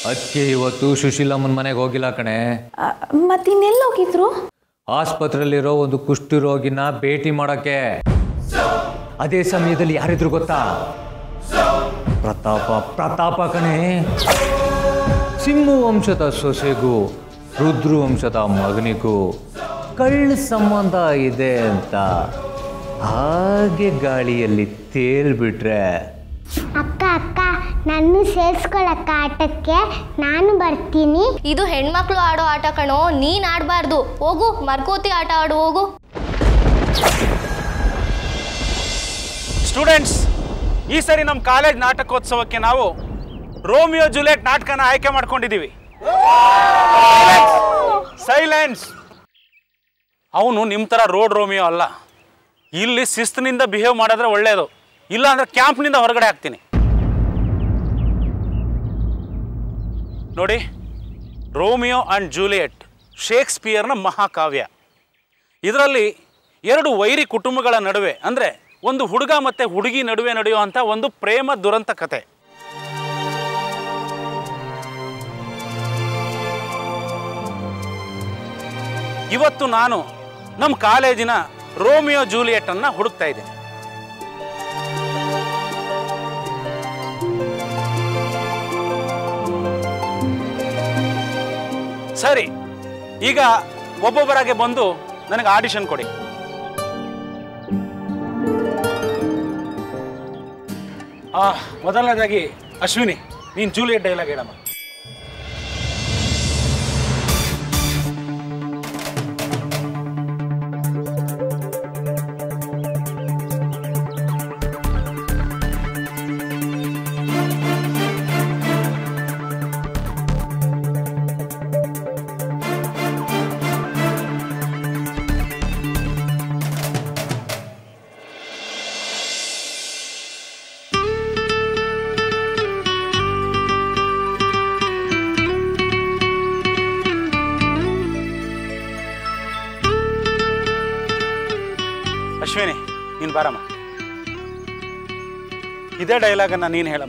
ಅದಕ್ಕೆ ಇವತ್ತು ಸುಶೀಲಮ್ಮನ ಮನೆಗೆ ಹೋಗಿಲ್ಲ ಕಣೆ ಮತ್ತಿನ್ನೆಲ್ಲಿ ಹೋಗಿದ್ರು ಆಸ್ಪತ್ರೆಯಲ್ಲಿರೋ ಒಂದು ಕುಷ್ಠಿ ರೋಗಿನ ಭೇಟಿ ಮಾಡೋಕ್ಕೆ ಅದೇ ಸಮಯದಲ್ಲಿ ಯಾರಿದ್ರು ಗೊತ್ತಾ ಪ್ರತಾಪ ಪ್ರತಾಪ ಕಣೆ ಸಿಂಹು ವಂಶದ ಸೊಸೆಗೂ ರುದ್ರು ವಂಶದ ಮಗನಿಗೂ ಕಳ್ಳ ಸಂಬಂಧ ಇದೆ ಅಂತ ಹಾಗೆ ಗಾಳಿಯಲ್ಲಿ ತೇಲ್ಬಿಟ್ರೆ ಅಕ್ಕ ಅಕ್ಕ ನನ್ನ ಸೇರ್ಸ್ಕೊಳಕ್ಕ ಆಟಕ್ಕೆ ನಾನು ಬರ್ತೀನಿ ಇದು ಹೆಣ್ಮಕ್ಳು ಆಡೋ ಆಟ ಕಣೋ ನೀನ್ ಆಡಬಾರ್ದು ಹೋಗು ಮರ್ಕೋತಿ ಆಟ ಆಡು ಹೋಗು ಸ್ಟೂಡೆಂಟ್ಸ್ ಈ ಸರಿ ನಮ್ಮ ಕಾಲೇಜ್ ನಾಟಕೋತ್ಸವಕ್ಕೆ ನಾವು ರೋಮಿಯೋ ಜೂಲಿಯಟ್ ನಾಟಕನ ಆಯ್ಕೆ ಮಾಡ್ಕೊಂಡಿದ್ದೀವಿ ಸೈಲೆನ್ಸ್ ಅವನು ನಿಮ್ಮ ಥರ ರೋಡ್ ರೋಮಿಯೋ ಅಲ್ಲ ಇಲ್ಲಿ ಶಿಸ್ತಿನಿಂದ ಬಿಹೇವ್ ಮಾಡಿದ್ರೆ ಒಳ್ಳೆಯದು ಇಲ್ಲ ಅಂದ್ರೆ ಕ್ಯಾಂಪ್ನಿಂದ ಹೊರಗಡೆ ಹಾಕ್ತೀನಿ ನೋಡಿ ರೋಮಿಯೋ ಆ್ಯಂಡ್ ಜೂಲಿಯಟ್ ಶೇಕ್ಸ್ಪಿಯರ್ನ ಮಹಾಕಾವ್ಯ ಇದರಲ್ಲಿ ಎರಡು ವೈರಿ ಕುಟುಂಬಗಳ ನಡುವೆ ಅಂದರೆ ಒಂದು ಹುಡುಗ ಮತ್ತು ಹುಡುಗಿ ನಡುವೆ ನಡೆಯುವಂಥ ಒಂದು ಪ್ರೇಮ ದುರಂತ ಕತೆ ಇವತ್ತು ನಾನು ನಮ್ಮ ಕಾಲೇಜಿನ ರೋಮಿಯೋ ಜೂಲಿಯಟ್ ಅನ್ನ ಹುಡುಕ್ತಾ ಇದ್ದೀನಿ ಸರಿ ಈಗ ಒಬ್ಬೊಬ್ಬರಾಗೆ ಬಂದು ನನಗೆ ಆಡಿಷನ್ ಕೊಡಿ ಆ, ಮೊದಲನೇದಾಗಿ ಅಶ್ವಿನಿ ನೀನು ಜೂಲಿಯಟ್ ಡೈಲಾಗ್ ಹೇಳಮ್ಮ ಅಶ್ವಿನಿ ನೀನು ಬಾರಮ್ಮ ಇದೇ ಡೈಲಾಗನ್ನು ನೀನು ಹೇಳಮ್ಮ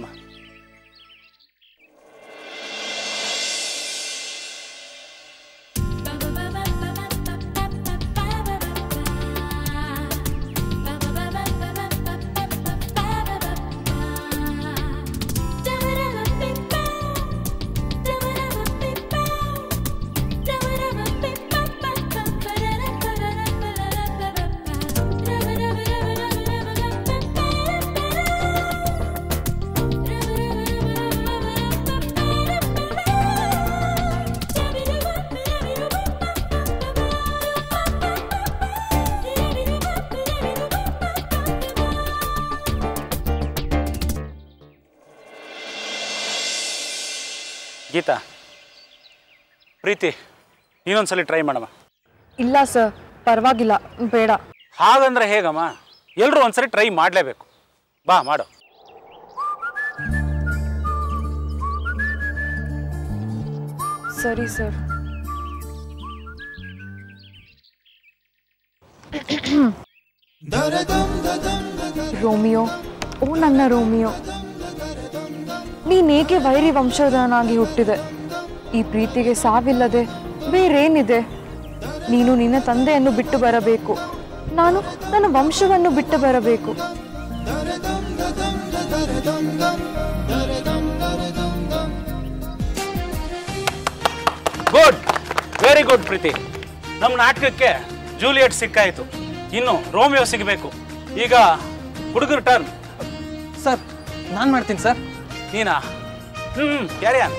ಗೀತಾ ಪ್ರೀತಿ ನೀನೊಂದ್ಸಲಿ ಟ್ರೈ ಮಾಡಮ್ಮ ಇಲ್ಲ ಸರ್ ಪರವಾಗಿಲ್ಲ ಬೇಡ ಹಾಗಂದ್ರೆ ಹೇಗಮ್ಮ ಎಲ್ಲರೂ ಒಂದ್ಸರಿ ಟ್ರೈ ಮಾಡಲೇಬೇಕು ಬಾ ಮಾಡು ಸರಿ ಸರ್ ರೋಮಿಯೋ ಓ ನನ್ನ ರೋಮಿಯೋ ನೀನೇಕೆ ವೈರಿ ವಂಶದನಾಗಿ ಹುಟ್ಟಿದೆ ಈ ಪ್ರೀತಿಗೆ ಸಾವಿಲ್ಲದೆ ಬೇರೇನಿದೆ ನೀನು ನಿನ್ನ ತಂದೆಯನ್ನು ಬಿಟ್ಟು ಬರಬೇಕು ನಾನು ನನ್ನ ವಂಶವನ್ನು ಬಿಟ್ಟು ಬರಬೇಕು ಗುಡ್ ವೆರಿ ಗುಡ್ ಪ್ರೀತಿ ನಮ್ಮ ನಾಟಕಕ್ಕೆ ಜೂಲಿಯಟ್ ಸಿಕ್ಕಾಯಿತು ಇನ್ನು ರೋಮಿಯೋ ಸಿಗಬೇಕು ಈಗ ಹುಡುಗರ ಟರ್ನ್ ಸರ್ ನಾನು ಮಾಡ್ತೀನಿ ಸರ್ ನೀನಾ ಹ್ಮ್ ಯಾರ್ಯಾನ್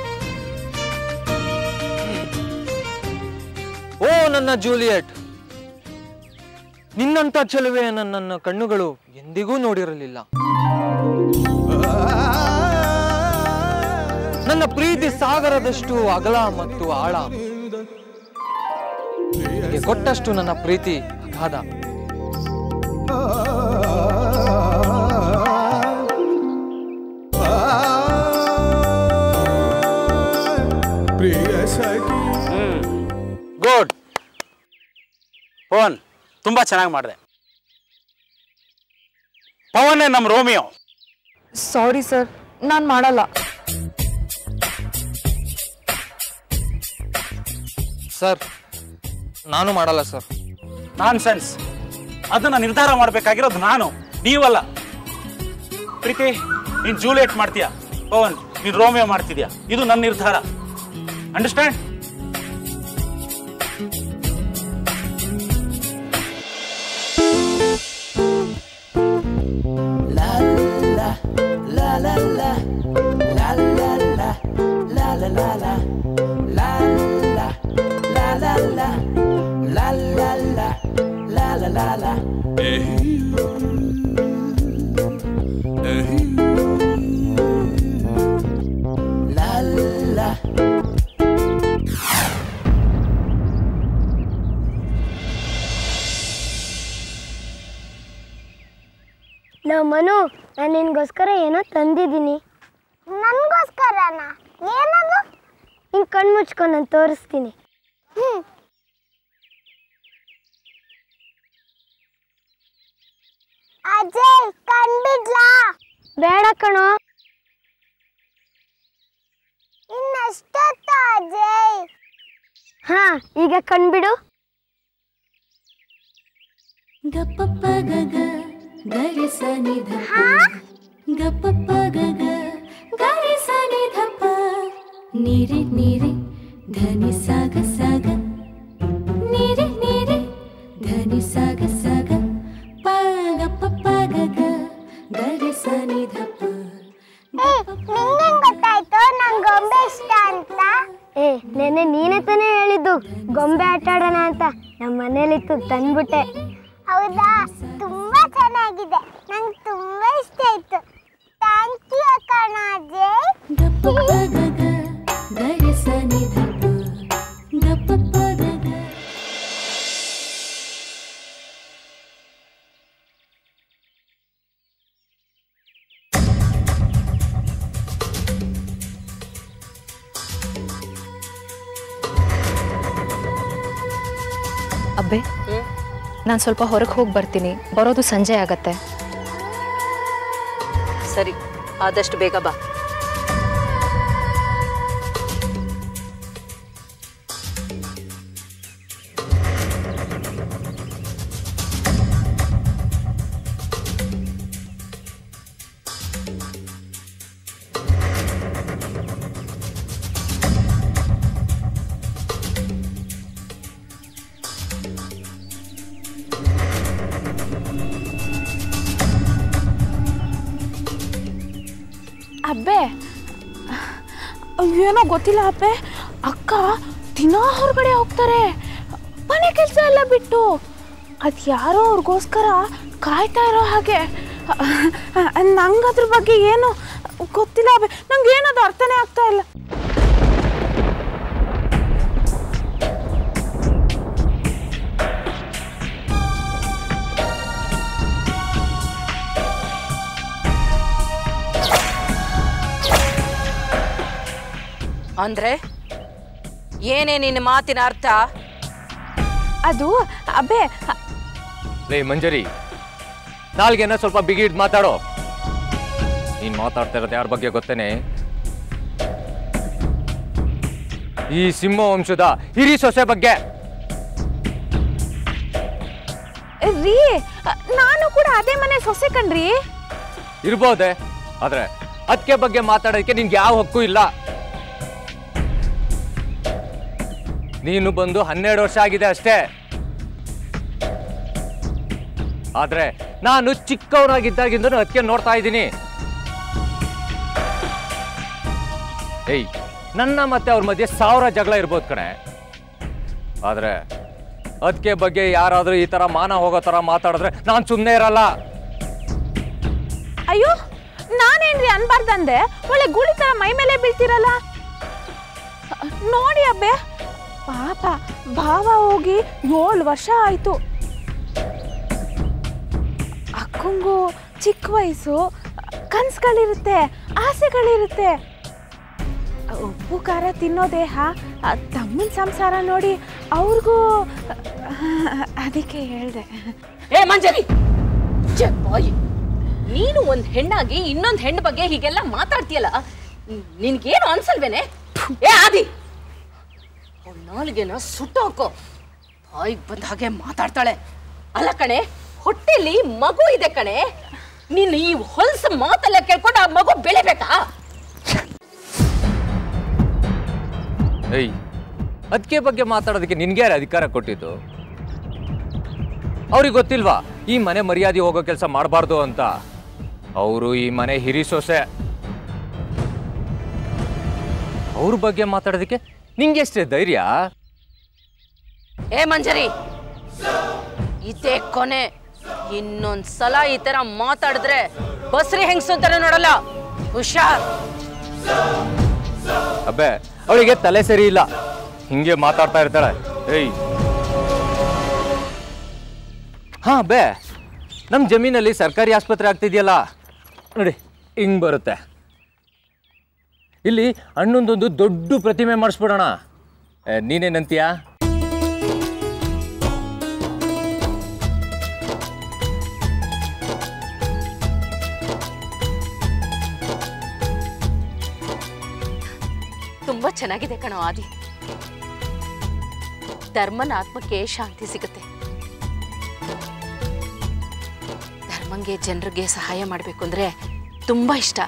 ಓ ನನ್ನ ಜೂಲಿಯಟ್ ನಿನ್ನಂಥ ಚೆಲುವೆ ನನ್ನ ಕಣ್ಣುಗಳು ಎಂದಿಗೂ ನೋಡಿರಲಿಲ್ಲ ನನ್ನ ಪ್ರೀತಿ ಸಾಗರದಷ್ಟು ಅಗಲ ಮತ್ತು ಆಳ ನಿನಗೆ ಕೊಟ್ಟಷ್ಟು ನನ್ನ ಪ್ರೀತಿ ಅಗಾಧ ಹ್ಮ್ ಗುಡ್ ಪವನ್ ತುಂಬಾ ಚೆನ್ನಾಗಿ ಮಾಡಿದೆ ಪವನ್ನೇ ನಮ್ಮ ರೋಮಿಯೋ ಸಾರಿ ಸರ್ ನಾನು ಮಾಡಲ್ಲ ಸರ್ ನಾನು ಮಾಡಲ್ಲ ಸರ್ ನಾನ್ ಸೆನ್ಸ್ ಅದನ್ನ ನಿರ್ಧಾರ ಮಾಡ್ಬೇಕಾಗಿರೋದು ನಾನು ನೀವಲ್ಲ ಪ್ರೀತಿ ನೀನ್ ಜೂಲಿಯಟ್ ಮಾಡ್ತೀಯಾ ಪವನ್ ನೀನ್ ರೋಮಿಯೋ ಮಾಡ್ತಿದ್ಯಾ ಇದು ನನ್ನ ನಿರ್ಧಾರ ಅಂಡರ್ಸ್ಟ್ಯಾಂಡ್ ನಾ ಮನು ನಾನು ನಿನ್ಗೋಸ್ಕರ ಏನೋ ತಂದಿದ್ದೀನಿ ನನಗೋಸ್ಕರನ ಏನದು ಹಿಂಗೆ ಕಣ್ಣು ಮುಚ್ಕೊಂಡು ನಾನು ತೋರಿಸ್ತೀನಿ ಹ್ಞೂ ಅಜಯ್ ಕಂಡಿದ್ಲಾ ಬೇಡ ಕಣೋ ಇನ್ನಷ್ಟೊತ್ತ ಅಜಯ್ ಹಾ ಈಗ ಕಣ್ಬಿಡು ಗಪ್ಪಪ್ಪ ಗಗ ಗರಿ ಸನಿ ಧಪ ಗಪ್ಪಪ್ಪ ಗಗ ಗರಿ ಸನಿ ಧಪ ನೀರೆ ನೀರೆ ಧನಿ ಸಾಗ ಸಾಗ ನೀರೆ ನೀರೆ ಧನಿ ಸಾಗ ಸಾಗ ಪ ಗಪ್ಪಪ್ಪ ಗಗ ಗರಿ ಸನಿ ಧಪ ನಿಂಗೆ ಗೊತ್ತಾಯ್ತು ನಂಗೆ ಗೊಂಬೆ ಇಷ್ಟ ಅಂತ ಏ ನೆನ್ನೆ ನೀನೇ ತಾನೇ ಹೇಳಿದ್ದು ಗೊಂಬೆ ಆಟ ಆಡೋಣ ಅಂತ ನಮ್ಮ ಮನೇಲಿತ್ತು ತಂದ್ಬಿಟ್ಟೆ ಹೌದಾ ತುಂಬಾ ಚೆನ್ನಾಗಿದೆ ನಂಗೆ ತುಂಬಾ ಇಷ್ಟ ಆಯ್ತು ಥ್ಯಾಂಕ್ ಯು ಕಣ ಅಜಯ್ ಗಪ್ಪಪ್ಪ ಗಗ ಗರಿ ಸನಿ ಧಪ ಗಪ್ಪಪ್ಪ ಗಗ ಅಬ್ಬೆ ನಾನು ಸ್ವಲ್ಪ ಹೊರಗೆ ಹೋಗಿ ಬರ್ತೀನಿ ಬರೋದು ಸಂಜೆ ಆಗತ್ತೆ ಸರಿ ಆದಷ್ಟು ಬೇಗ ಬಾ ಅಬ್ಬೆ ಏನೋ ಗೊತ್ತಿಲ್ಲ ಅಬ್ಬೆ ಅಕ್ಕ ದಿನಾ ಹೊರಗಡೆ ಹೋಗ್ತಾರೆ ಮನೆ ಕೆಲಸ ಎಲ್ಲ ಬಿಟ್ಟು ಅದು ಯಾರೋ ಅವ್ರಿಗೋಸ್ಕರ ಕಾಯ್ತಾ ಇರೋ ಹಾಗೆ ನಂಗೆ ಅದ್ರ ಬಗ್ಗೆ ಏನು ಗೊತ್ತಿಲ್ಲ ಅಬ್ಬೆ ನಂಗೆ ಏನದು ಅರ್ಥನೇ ಆಗ್ತಾ ಇಲ್ಲ ಅಂದ್ರೆ ಏನೇ ನಿನ್ನ ಮಾತಿನ ಅರ್ಥ ಅದು ಅಬ್ಬೆ ಲೇ ಮಂಜರಿ ನಾಲ್ಗೆನ ಸ್ವಲ್ಪ ಬಿಗಿಡ್ ಮಾತಾಡೋ ನೀನ್ ಮಾತಾಡ್ತಾ ಇರೋದು ಯಾರ ಬಗ್ಗೆ ಗೊತ್ತೇನೆ ಈ ಸಿಂಹ ವಂಶದ ಹಿರಿ ಸೊಸೆ ಬಗ್ಗೆ ರೀ ನಾನು ಕೂಡ ಅದೇ ಮನೆ ಸೊಸೆ ಕಣ್ರಿ ಇರ್ಬೋದೆ ಆದ್ರೆ ಅದಕ್ಕೆ ಬಗ್ಗೆ ಮಾತಾಡೋದಕ್ಕೆ ನಿನ್ಗೆ ಯಾವ ಹಕ್ಕು ಇಲ್ಲ ನೀನು ಬಂದು ಹನ್ನೆರಡು ವರ್ಷ ಆಗಿದೆ ಅಷ್ಟೇ ಆದ್ರೆ ನಾನು ಚಿಕ್ಕವನಾಗಿದ್ದಾಗಿಂದ ಅದಕ್ಕೆ ನೋಡ್ತಾ ಇದ್ದೀನಿ ಏಯ್ ನನ್ನ ಮತ್ತೆ ಅವ್ರ ಮಧ್ಯೆ ಸಾವಿರ ಜಗಳ ಇರ್ಬೋದು ಕಣೆ ಆದ್ರೆ ಅದಕ್ಕೆ ಬಗ್ಗೆ ಯಾರಾದ್ರೂ ಈ ತರ ಮಾನ ಹೋಗೋ ತರ ಮಾತಾಡಿದ್ರೆ ನಾನು ಸುಮ್ಮನೆ ಇರಲ್ಲ ಅಯ್ಯೋ ನಾನೇನ್ರಿ ಅನ್ಬಾರ್ದಂದೆ ಒಳ್ಳೆ ಗೂಳಿ ತರ ಮೈ ಮೇಲೆ ಬೀಳ್ತಿರಲ್ಲ ನೋಡಿ ಅಬ್ಬೆ ಪಾಪ ಭಾವ ಹೋಗಿ ಏಳು ವರ್ಷ ಆಯ್ತು ಅಕ್ಕಂಗೂ ಚಿಕ್ಕ ವಯಸ್ಸು ಕನ್ಸುಗಳಿರುತ್ತೆ ಆಸೆಗಳಿರುತ್ತೆ ಉಪ್ಪು ಖಾರ ತಿನ್ನೋ ದೇಹ ತಮ್ಮನ ಸಂಸಾರ ನೋಡಿ ಅವ್ರಿಗೂ ಅದಕ್ಕೆ ಹೇಳ್ದೆ ಏ ಮಂಜರಿ ಛೆ, ಬಾಯಿ ನೀನು ಒಂದ್ ಹೆಣ್ಣಾಗಿ ಇನ್ನೊಂದ್ ಹೆಣ್ಣು ಬಗ್ಗೆ ಹೀಗೆಲ್ಲ ಮಾತಾಡ್ತೀಯಲ್ಲ ನಿನ್ಗೇನು ಅನ್ಸಲ್ವೇನೆ ಏ ಆದಿ ಅವ್ಳ್ ನಾಲ್ಗೆನ ಸುಟ್ಟೋಕೋ ಬಾಯಿಗೆ ಬಂದ ಹಾಗೆ ಮಾತಾಡ್ತಾಳೆ ಅಲ್ಲ ಕಣೆ ಹೊಟ್ಟೆಲಿ ಮಗು ಇದೆ ಕಣೆ ನೀನು ಈ ಹೊಲಸ ಮಾತೆಲ್ಲ ಕೇಳ್ಕೊಂಡು ಆ ಮಗು ಬೆಳಿಬೇಕಾ ಏಯ್ ಅದಕ್ಕೆ ಬಗ್ಗೆ ಮಾತಾಡೋದಕ್ಕೆ ನಿನ್ಗೆ ಯಾರು ಅಧಿಕಾರ ಕೊಟ್ಟಿದ್ದು ಅವ್ರಿಗೆ ಗೊತ್ತಿಲ್ವಾ ಈ ಮನೆ ಮರ್ಯಾದೆ ಹೋಗೋ ಕೆಲಸ ಮಾಡಬಾರ್ದು ಅಂತ ಅವರು ಈ ಮನೆ ಹಿರಿ ಸೊಸೆ ಅವ್ರ ಬಗ್ಗೆ ಮಾತಾಡೋದಕ್ಕೆ ನಿಂಗೆ ಎಷ್ಟೇ ಧೈರ್ಯ ಏ ಮಂಜರಿ ಇದೇ ಕೊನೆ ಇನ್ನೊಂದ್ ಸಲ ಈ ತರ ಮಾತಾಡಿದ್ರೆ ಬಸ್ರಿ ಹೆಂಗ್ಸಂತಾರೆ ನೋಡಲ್ಲ ಹುಷಾರ್ ಅಬ್ಬೆ ಅವಳಿಗೆ ತಲೆ ಸರಿ ಇಲ್ಲ ಹಿಂಗೆ ಮಾತಾಡ್ತಾ ಇರ್ತಾಳೆ ಏಯ್ ಹಾ ಬೇ ನಮ್ಮ ಜಮೀನಲ್ಲಿ ಸರ್ಕಾರಿ ಆಸ್ಪತ್ರೆ ಆಗ್ತಿದೆಯಲ್ಲ ನೋಡಿ ಹಿಂಗ್ ಬರುತ್ತೆ ಇಲ್ಲಿ ಅಣ್ಣೊಂದೊಂದು ದೊಡ್ಡ ಪ್ರತಿಮೆ ಮಾಡಿಸ್ಬಿಡೋಣ ಏ, ನೀನೇನಂತೀಯ ತುಂಬಾ ಚೆನ್ನಾಗಿದೆ ಕಣೋ ಆದಿ ಧರ್ಮನ ಆತ್ಮಕ್ಕೆ ಶಾಂತಿ ಸಿಗುತ್ತೆ ಧರ್ಮಂಗೆ ಜನರಿಗೆ ಸಹಾಯ ಮಾಡಬೇಕು ಅಂದ್ರೆ ತುಂಬಾ ಇಷ್ಟ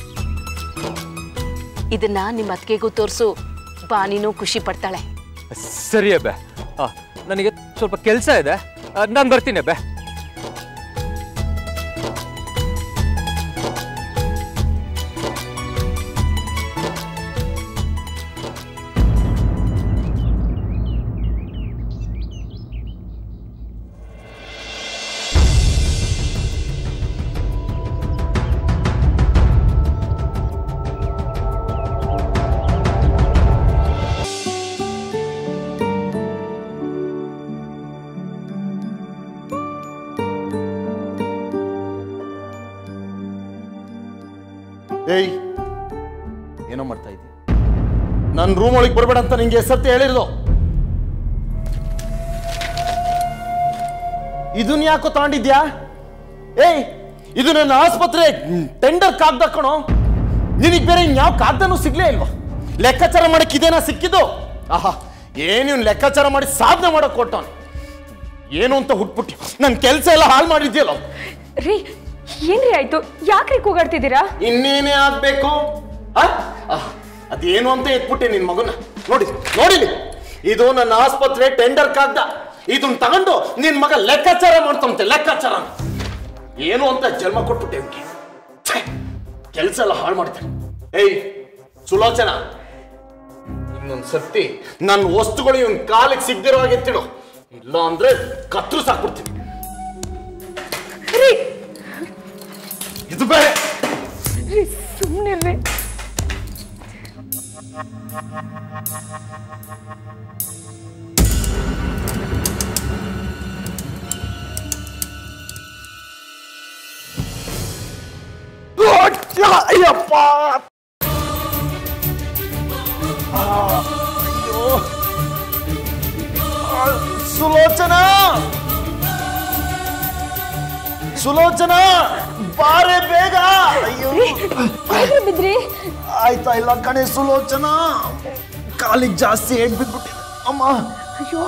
ಇದನ್ನ ನಿಮ್ಮ ಅತ್ತಿಗೆಗೂ ತೋರಿಸು ಬಾನಿನೂ ಖುಷಿ ಪಡ್ತಾಳೆ ಸರಿ ಅಬ್ಬೆ ಆ, ನನಗೆ ಸ್ವಲ್ಪ ಕೆಲಸ ಇದೆ ನಾನು ಬರ್ತೀನಿ ಅಬ್ಬೆ ಏಯ್ ಏನೋ ಮಾಡ್ತಾ ಇದ್ದಿ ನನ್ನ ರೂಮ್ ಒಳಗೆ ಬರಬೇಡ ಅಂತ ನಿಂಗೆ ಸತ್ಯ ಹೇಳಿರೋದು ಇದನ್ನ ಯಾಕೋ ತಗೊಂಡಿದ್ಯಾ ಏಯ್ ಇದು ನನ್ನ ಆಸ್ಪತ್ರೆ ಟೆಂಡರ್ ಕಾಗ್ದ ಕಣೋ ನಿನಗೆ ಬೇರೆ ಇನ್ಯಾವ ಕಾಗ್ದನೂ ಸಿಗ್ಲೇ ಇಲ್ವಾ ಲೆಕ್ಕಾಚಾರ ಮಾಡಕ್ ಇದೇನಾ ಸಿಕ್ಕಿದ್ದು ಆಹಾ ಏನು ಲೆಕ್ಕಾಚಾರ ಮಾಡಿ ಸಾಧನೆ ಮಾಡಕ್ ಕೊಟ್ಟವನು ಏನು ಅಂತ ಹುಟ್ಬಿಟ್ಟು ನನ್ನ ಕೆಲಸ ಎಲ್ಲ ಹಾಳು ಮಾಡಿದ್ಯಲ್ಲ ರೀ ಏನ್ರಿ ಆಯ್ತು ಯಾಕ್ರಿ ಕೂಗಾಡ್ತಿದ್ದೀರಾ ಇನ್ನೇನೇ ಆಗ್ಬೇಕು ಆ? ಆ, ಅದೇನು ಅಂತ ಎತ್ಬಿಟ್ಟೆ ನಿನ್ ಮಗನ ನೋಡಿ ನೋಡಿಲಿ ಇದು ನನ್ನ ಆಸ್ಪತ್ರೆ ಟೆಂಡರ್ ಕಾಗ್ದ ಇದನ್ನ ತಗೊಂಡು ನಿನ್ ಮಗ ಲೆಕ್ಕಾಚಾರ ಮಾಡ್ತಂತೆ ಲೆಕ್ಕಾಚಾರ ಏನು ಅಂತ ಜನ್ಮ ಕೊಟ್ಬಿಟ್ಟೆ ಅವ್ನಿಗೆ ಕೆಲಸ ಎಲ್ಲ ಹಾಳು ಮಾಡ್ತಾರೆ ಏಯ್ ಸುಲೋಚನ ಇನ್ನೊಂದ್ ಸರ್ತಿ ನನ್ನ ವಸ್ತುಗಳು ಇವನ್ ಕಾಲಿಗೆ ಸಿಗ್ದಿರೋ ಹಾಗೆ ತಿಳು ಇಲ್ಲ ಅಂದ್ರೆ ಕತ್ರು ಸಾಕ್ಬಿಡ್ತೀನಿ ಇದು ಬೇರೆ ಸುಮ್ಮನೆ ರೀ ಅಯ್ಯಪ್ಪ ಅಯ್ಯೋ ಆ, ಸುಲೋಚನಾ ಸುಲೋಚನಾ ಬಾರೆ ಬೇಗ ಅಯ್ಯೋ ಬಿದ್ರಿ ಆಯ್ತಾ ಇಲ್ಲ ಕಣೆ ಸುಲೋಚನಾ ಕಾಲಿಗೆ ಜಾಸ್ತಿ ಏಟ್ ಬಿದ್ಬಿಟ್ಟಿದೆ ಅಮ್ಮ ಅಯ್ಯೋ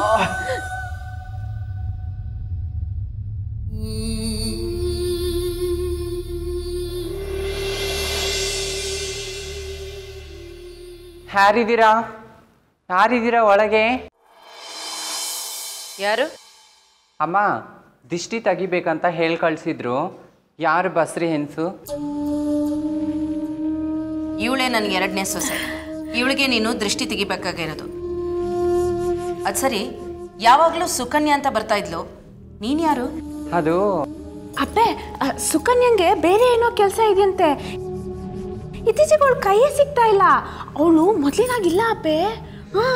ಯಾರಿದ್ದೀರಾ ಯಾರಿದ್ದೀರಾ ಒಳಗೆ ಯಾರು ಅಮ್ಮ ದಿಷ್ಟಿ ತೆಗಿಬೇಕಂತ ಹೇಳಿ ಕಳಿಸಿದ್ರು ಯಾರು ಬಸ್ರಿ ಹೆನ್ಸು ಇವಳೇ ನನಗೆ ಎರಡನೇ ಸೊಸೆ ಇವಳಿಗೆ ನೀನು ದೃಷ್ಟಿ ತೆಗಿಬೇಕಾಗಿರೋದು ಅದು ಸರಿ ಯಾವಾಗಲೂ ಸುಕನ್ಯಾ ಅಂತ ಬರ್ತಾ ಇದ್ಲು ನೀನ್ ಯಾರು ಅದು ಅಪ್ಪೆ ಅ, ಸುಕನ್ಯಂಗೆ ಬೇರೆ ಏನೋ ಕೆಲಸ ಇದೆಯಂತೆ ಇತ್ತೀಚೆಗೆ ಅವಳು ಕೈಯೇ ಸಿಗ್ತಾ ಇಲ್ಲ ಅವಳು ಮೊದಲಿನಾಗಿಲ್ಲ ಅಪ್ಪೆ ಹಾ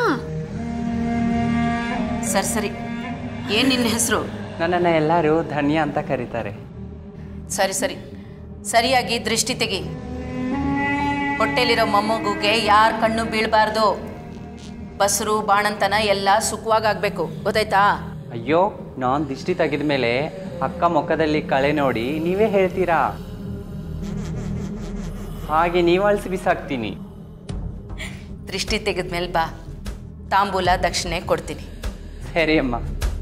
ಸರಿ ಸರಿ ಏನ್ ನಿನ್ನ ಹೆಸರು ನನ್ನನ್ನು ಎಲ್ಲರೂ ಧನ್ಯ ಅಂತ ಕರೀತಾರೆ ಸರಿ ಸರಿ ಸರಿಯಾಗಿ ದೃಷ್ಟಿ ತೆಗಿ ಹೊಟ್ಟೆಲಿರೋ ಮೊಮ್ಮಗುಗೆ ಯಾರ ಕಣ್ಣು ಬೀಳಬಾರ್ದು ಬಸರು ಬಾಣಂತನ ಎಲ್ಲ ಸುಖವಾಗಬೇಕು ಗೊತ್ತಾಯ್ತಾ ಅಯ್ಯೋ ನಾನು ದಿಷ್ಟಿ ತೆಗೆದ ಮೇಲೆ ಅಕ್ಕ ಮುಖದಲ್ಲಿ ಕಳೆ ನೋಡಿ ನೀವೇ ಹೇಳ್ತೀರಾ ಹಾಗೆ ನೀವು ಅಳಿಸಿ ಬಿಸಾಕ್ತೀನಿ ದೃಷ್ಟಿ ತೆಗೆದ್ಮೇಲೆ ಬಾ ತಾಂಬೂಲ ದಕ್ಷಿಣೆ ಕೊಡ್ತೀನಿ ಸರಿ ಅಮ್ಮ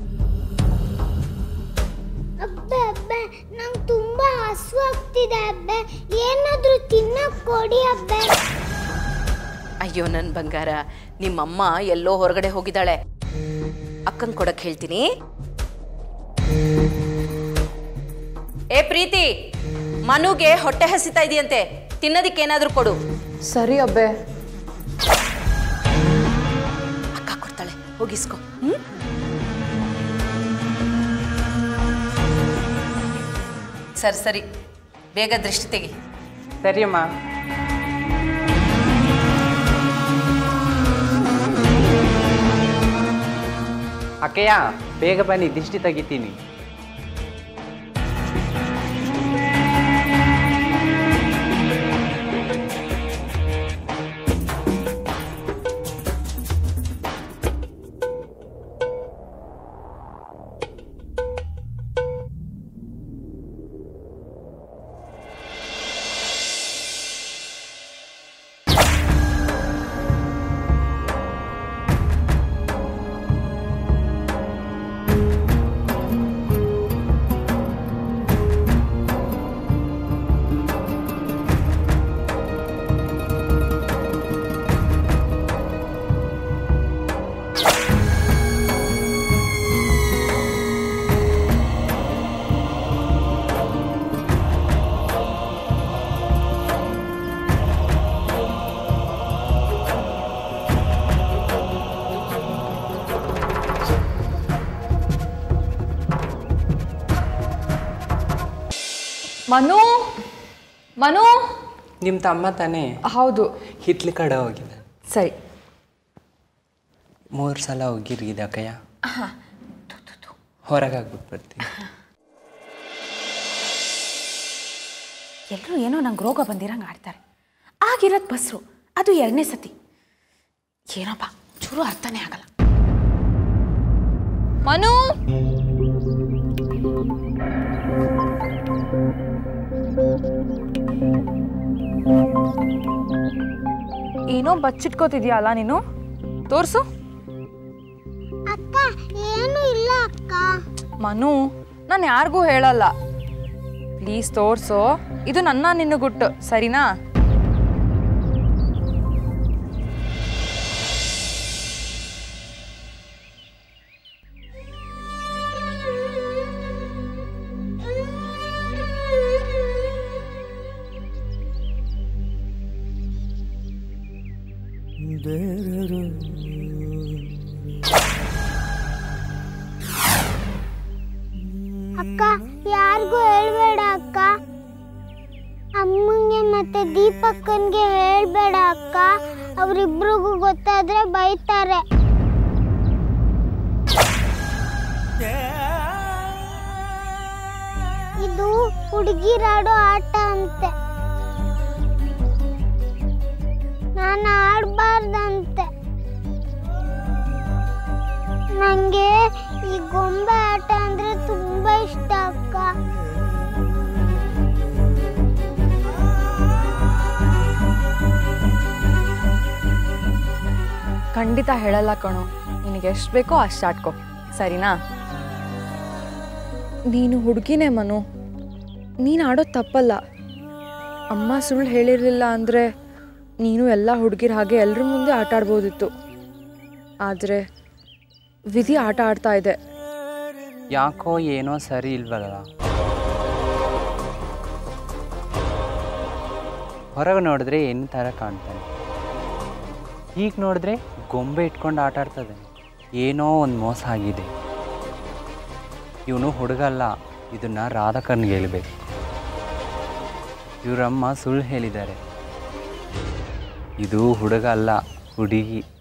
ಅಬ್ಬೆ ಅಬ್ಬೆ ನಂಗೆ ತುಂಬಾ ಹಸುವಾಗ್ತಿದೆ ಅಬ್ಬೆ ಏನಾದ್ರೂ ತಿನ್ನಕ್ ಕೊಡಿ ಅಬ್ಬೆ ಅಯ್ಯೋ ನನ್ನ ಬಂಗಾರ ನಿಮ್ಮಮ್ಮ ಎಲ್ಲೋ ಹೊರಗಡೆ ಹೋಗಿದ್ದಾಳೆ ಅಕ್ಕನ್ ಕೊಡಕ್ ಹೇಳ್ತೀನಿ ಏ ಪ್ರೀತಿ ಮನುಗೆ ಹೊಟ್ಟೆ ಹಸಿತಾ ಇದೆಯಂತೆ ತಿನ್ನೋದಿಕ್ಕೆ ಏನಾದ್ರೂ ಕೊಡು ಸರಿ ಅಬ್ಬೆ ಅಕ್ಕ ಕೊಡ್ತಾಳೆ ಹೋಗಿಸ್ಕೊ ಹ್ಮ್ ಸರಿ ಸರಿ ಬೇಗ ದೃಷ್ಟಿ ತೆಗಿ ಸರಿ ಅಮ್ಮ ಅಕ್ಕಯ್ಯ ಬೇಗ ಬನ್ನಿ ದಿಷ್ಟಿ ತೆಗಿತೀನಿ ಮನು ಮನು ನಿಮ್ಮ ತಮ್ಮ ತಾನೇ ಹೌದು ಹಿತ್ಲ ಕಡೆ ಹೋಗಿದ್ದ ಸರಿ ಮೂರು ಸಲ ಹೋಗಿರ್ಗಿದೆ ಅಕ್ಕಯ್ಯ ಹೊರಗಾಗ್ಬಿಟ್ಟು ಬರ್ತೀನಿ ಎಲ್ಲರೂ ಏನೋ ನಂಗೆ ರೋಗ ಬಂದಿರಂಗೆ ಆಡ್ತಾರೆ ಆಗಿರೋದು ಬಸ್ರು ಅದು ಎರಡನೇ ಸತಿ ಏನಪ್ಪ ಚೂರು ಅರ್ಥನೇ ಆಗಲ್ಲ ಮನು ಏನೋ ಬಚ್ಚಿಟ್ಕೋತಿದ್ಯಲ್ಲ ನೀನು ತೋರ್ಸು ಅಕ್ಕ ಏನು ಇಲ್ಲ ಅಕ್ಕ ಮನು ನಾನು ಯಾರಿಗೂ ಹೇಳಲ್ಲ ಪ್ಲೀಸ್ ತೋರ್ಸು ಇದು ನನ್ನ ನಿನ್ನ ಗುಟ್ಟು ಸರಿನಾ ಅಕ್ಕ ಯಾರಿಗೂ ಹೇಳ್ಬೇಡ ಅಕ್ಕ ಅಮ್ಮಂಗೆ ಮತ್ತೆ ದೀಪಕ್ಕನ್ಗೆ ಹೇಳ್ಬೇಡ ಅಕ್ಕ ಅವ್ರಿಬ್ರಿಗೂ ಗೊತ್ತಾದ್ರೆ ಬೈತಾರೆ ಇದು ಹುಡುಗಿರಾಡೋ ಆಟ ಅಂತೆ ನಾನು ಆಡ್ಬಾರ್ದಂತೆ ನಂಗೆ ಈ ಗೊಂಬೆ ಆಟ ಅಂದ್ರೆ ತುಂಬಾ ಇಷ್ಟ ಅಕ್ಕ ಖಂಡಿತ ಹೇಳಲ್ಲ ಕಣೋ ನಿನಗೆ ಎಷ್ಟು ಬೇಕೋ ಅಷ್ಟು ಆಡ್ಕೊ ಸರಿನಾ ನೀನು ಹುಡುಗಿನೇ ಮನು ನೀನು ಆಡೋದು ತಪ್ಪಲ್ಲ ಅಮ್ಮ ಸುಳ್ಳು ಹೇಳಿರಲಿಲ್ಲ ಅಂದರೆ ನೀನು ಎಲ್ಲ ಹುಡುಗಿರ ಹಾಗೆ ಎಲ್ಲರ ಮುಂದೆ ಆಟ ಆಡ್ಬೋದಿತ್ತು ಆದರೆ ವಿಧಿ ಆಟ ಆಡ್ತಾ ಇದೆ ಯಾಕೋ ಏನೋ ಸರಿ ಇಲ್ವಲ್ಲ ಹೊರಗೆ ನೋಡಿದ್ರೆ ಏನು ಥರ ಕಾಣ್ತಾನೆ ಈಗ ನೋಡಿದ್ರೆ ಗೊಂಬೆ ಇಟ್ಕೊಂಡು ಆಟ ಆಡ್ತದೆ ಏನೋ ಒಂದು ಮೋಸ ಆಗಿದೆ ಇವನು ಹುಡುಗಲ್ಲ ಇದನ್ನ ರಾಧಕರ್ನಿಗೆ ಹೇಳ್ಬೇಕು ಇವರಮ್ಮ ಸುಳ್ಳು ಹೇಳಿದ್ದಾರೆ ಇದು ಹುಡುಗ ಅಲ್ಲ ಹುಡುಗಿ